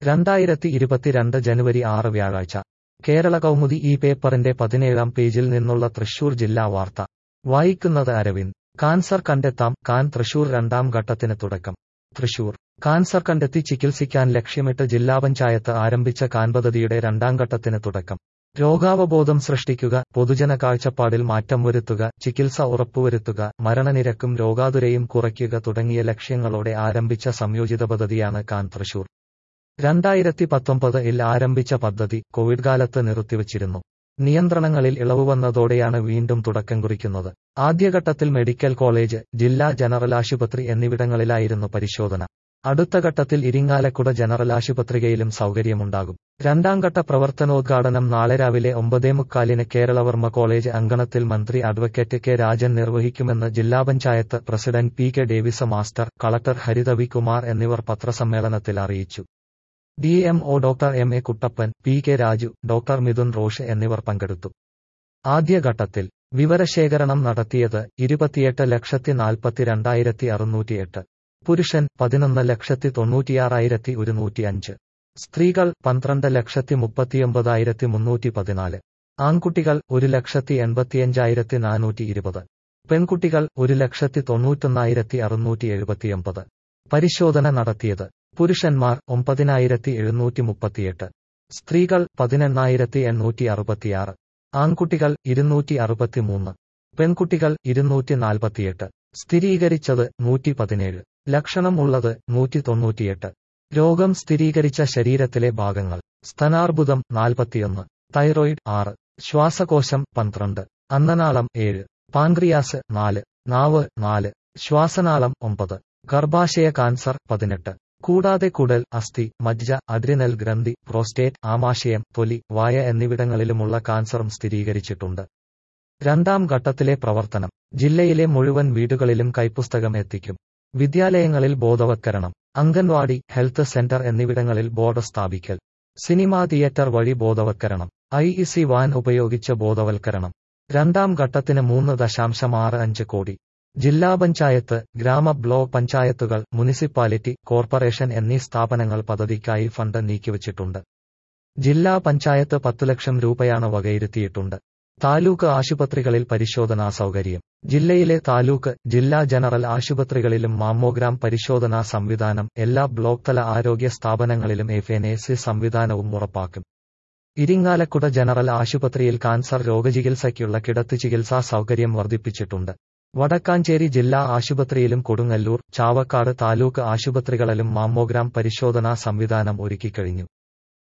രണ്ടായിരത്തി ഇരുപത്തിരണ്ട് ജനുവരി ആറ് വ്യാഴാഴ്ച കേരള കൗമുദി ഈ പേപ്പറിന്റെ പതിനേഴാം പേജിൽ നിന്നുള്ള തൃശൂർ ജില്ലാ വാർത്ത വായിക്കുന്നത് അരവിന്ദ് കാൻസർ കണ്ടെത്താം കാൻ തൃശൂർ രണ്ടാം ഘട്ടത്തിന് തുടക്കം തൃശൂർ കാൻസർ കണ്ടെത്തി ചികിത്സിക്കാൻ ലക്ഷ്യമിട്ട് ജില്ലാ പഞ്ചായത്ത് ആരംഭിച്ച കാൻ പദ്ധതിയുടെ രണ്ടാം ഘട്ടത്തിന് തുടക്കം രോഗാവബോധം സൃഷ്ടിക്കുക പൊതുജന കാഴ്ചപ്പാടിൽ മാറ്റം വരുത്തുക ചികിത്സ ഉറപ്പുവരുത്തുക മരണനിരക്കും രോഗാതുരയും കുറയ്ക്കുക തുടങ്ങിയ ലക്ഷ്യങ്ങളോടെ ആരംഭിച്ച സംയോജിത പദ്ധതിയാണ് കാൻ തൃശൂർ രണ്ടായിരത്തി പത്തൊമ്പത് ഇൽ ആരംഭിച്ച പദ്ധതി കോവിഡ് കാലത്ത് നിർത്തിവച്ചിരുന്നു നിയന്ത്രണങ്ങളിൽ ഇളവ് വന്നതോടെയാണ് വീണ്ടും തുടക്കം കുറിക്കുന്നത് ആദ്യഘട്ടത്തിൽ മെഡിക്കൽ കോളേജ് ജില്ലാ ജനറൽ ആശുപത്രി എന്നിവിടങ്ങളിലായിരുന്നു പരിശോധന അടുത്ത ഘട്ടത്തിൽ ഇരിങ്ങാലക്കുട ജനറൽ ആശുപത്രിയിലും സൗകര്യമുണ്ടാകും രണ്ടാം ഘട്ട പ്രവർത്തനോദ്ഘാടനം നാളെ രാവിലെ ഒമ്പതേ മുക്കാലിന് കേരളവർമ്മ കോളേജ് അങ്കണത്തിൽ മന്ത്രി അഡ്വക്കേറ്റ് കെ രാജൻ നിർവഹിക്കുമെന്ന് ജില്ലാ panchayat president P K Davis master collector Haritha V Kumar എന്നിവർ പത്രസമ്മേളനത്തിൽ അറിയിച്ചു D M O doctor M A Kuttappan P K Raju doctor Mithun Rosh എന്നിവർ പങ്കെടുത്തു ആദ്യഘട്ടത്തിൽ വിവരശേഖരണം നടത്തിയത് ഇരുപത്തിയെട്ട് ലക്ഷത്തി നാൽപ്പത്തിരണ്ടായിരത്തി അറുന്നൂറ്റിയെട്ട് പുരുഷൻ പതിനൊന്ന് ലക്ഷത്തി തൊണ്ണൂറ്റിയാറായിരത്തി ഒരുന്നൂറ്റി അഞ്ച് സ്ത്രീകൾ പന്ത്രണ്ട് ലക്ഷത്തി മുപ്പത്തിയൊമ്പതായിരത്തി മുന്നൂറ്റി പതിനാല് ആൺകുട്ടികൾ ഒരു ലക്ഷത്തി എൺപത്തിയഞ്ചായിരത്തി നാനൂറ്റി ഇരുപത് പെൺകുട്ടികൾ ഒരു ലക്ഷത്തി തൊണ്ണൂറ്റൊന്നായിരത്തി അറുന്നൂറ്റി എഴുപത്തിയൊമ്പത് പരിശോധന നടത്തിയത് പുരുഷന്മാർ ഒമ്പതിനായിരത്തി എഴുന്നൂറ്റി മുപ്പത്തിയെട്ട് സ്ത്രീകൾ പതിനെണ്ണായിരത്തി എണ്ണൂറ്റി അറുപത്തിയാറ് ആൺകുട്ടികൾ ഇരുന്നൂറ്റി അറുപത്തിമൂന്ന് പെൺകുട്ടികൾ ഇരുന്നൂറ്റി നാൽപ്പത്തിയെട്ട് സ്ഥിരീകരിച്ചത് നൂറ്റി പതിനേഴ് ലക്ഷണം ഉള്ളത് നൂറ്റി തൊണ്ണൂറ്റിയെട്ട് രോഗം സ്ഥിരീകരിച്ച ശരീരത്തിലെ ഭാഗങ്ങൾ സ്തനാർബുദം നാൽപ്പത്തിയൊന്ന് തൈറോയിഡ് ആറ് ശ്വാസകോശം പന്ത്രണ്ട് അന്നനാളം ഏഴ് പാൻക്രിയാസ് നാല് നാവ് നാല് ശ്വാസനാളം ഒമ്പത് ഗർഭാശയ കാൻസർ പതിനെട്ട് കൂടാതെ കുടൽ അസ്ഥി മജ്ജ അഡ്രിനൽ ഗ്രന്ഥി പ്രോസ്റ്റേറ്റ് ആമാശയം തൊലി വായ എന്നിവിടങ്ങളിലുമുള്ള കാൻസറും സ്ഥിരീകരിച്ചിട്ടുണ്ട് രണ്ടാം ഘട്ടത്തിലെ പ്രവർത്തനം ജില്ലയിലെ മുഴുവൻ വീടുകളിലും കൈപ്പുസ്തകം എത്തിക്കും വിദ്യാലയങ്ങളിൽ ബോധവത്കരണം അംഗൻവാടി ഹെൽത്ത് സെന്റർ എന്നിവിടങ്ങളിൽ ബോർഡ് സ്ഥാപിക്കൽ സിനിമാ തിയേറ്റർ വഴി ബോധവത്കരണം ഐ ഇ സി വാൻ ഉപയോഗിച്ച് ബോധവൽക്കരണം രണ്ടാം ഘട്ടത്തിന് മൂന്ന് ദശാംശം ആറ് അഞ്ച് കോടി ജില്ലാ പഞ്ചായത്ത് ഗ്രാമ ബ്ലോക്ക് പഞ്ചായത്തുകൾ മുനിസിപ്പാലിറ്റി കോർപ്പറേഷൻ എന്നീ സ്ഥാപനങ്ങൾ പദ്ധതിക്കായി ഫണ്ട് നീക്കിവച്ചിട്ടുണ്ട് ജില്ലാ പഞ്ചായത്ത് പത്തു ലക്ഷം രൂപയാണ് വകയിരുത്തിയിട്ടുണ്ട് താലൂക്ക് ആശുപത്രികളിൽ പരിശോധനാ സൗകര്യം ജില്ലയിലെ താലൂക്ക് ജില്ലാ ജനറൽ ആശുപത്രികളിലും മാമ്മോഗ്രാം പരിശോധനാ സംവിധാനം എല്ലാ ബ്ലോക്ക് തല ആരോഗ്യ സ്ഥാപനങ്ങളിലും എഫ്എൻഎസി സംവിധാനവും ഉറപ്പാക്കും ഇരിങ്ങാലക്കുട ജനറൽ ആശുപത്രിയിൽ കാൻസർ രോഗചികിത്സയ്ക്കുള്ള കിടത്തി ചികിത്സാ സൗകര്യം വർദ്ധിപ്പിച്ചിട്ടുണ്ട് വടക്കാഞ്ചേരി ജില്ലാ ആശുപത്രിയിലും കൊടുങ്ങല്ലൂർ ചാവക്കാട് താലൂക്ക് ആശുപത്രികളിലും മാമ്മോഗ്രാം പരിശോധനാ സംവിധാനം ഒരുക്കിക്കഴിഞ്ഞു